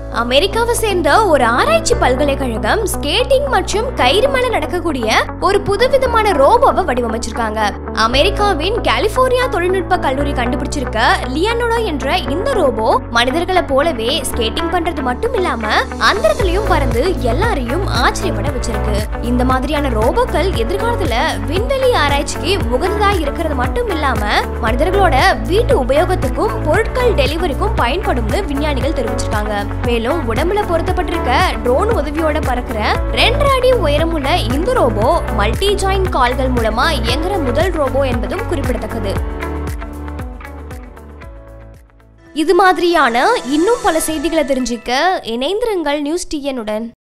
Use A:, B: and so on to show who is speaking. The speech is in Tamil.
A: அமெரிக்காவை சேர்ந்த ஒரு ஆராய்ச்சி பல்கலைக்கழகம் ஸ்கேட்டிங் மற்றும் கயிறு மேல நடக்கக்கூடிய ஒரு புதுவிதமான ரோபோவை வடிவமைச்சிருக்காங்க அமெரிக்காவின் கலிபோர்னியா தொழில்நுட்ப கல்லூரி கண்டுபிடிச்சிருக்க லியானோடோ என்ற இந்த ரோபோ மனிதர்களை போலவே ஸ்கேட்டிங் பண்றது மட்டும் இல்லாம அந்தரத்திலையும் பறந்து எல்லாரையும் ஆச்சரியப்பட வச்சிருக்கு இந்த மாதிரியான ரோபோக்கள் எதிர்காலத்துல விண்வெளி ஆராய்ச்சிக்கு உகந்ததா இருக்கிறது மட்டும் இல்லாம மனிதர்களோட வீட்டு உபயோகத்துக்கும் பொருட்கள் டெலிவரிக்கும் பயன்படும்னு விஞ்ஞானிகள் தெரிவிச்சிருக்காங்க மேலும் உடம்புல பொருத்தப்பட்டிருக்க ட்ரோன் உதவியோட பறக்கிற ரெண்டரை அடி உயரமுள்ள இந்த ரோபோ மல்டி ஜாயிண்ட் கால்கள் மூலமா இயங்குற முதல் ரோபோ என்பதும் குறிப்பிடத்தக்கது இது மாதிரியான இன்னும் பல செய்திகளை தெரிஞ்சுக்க இணைந்திருங்கள் நியூஸ் டிஎனுடன்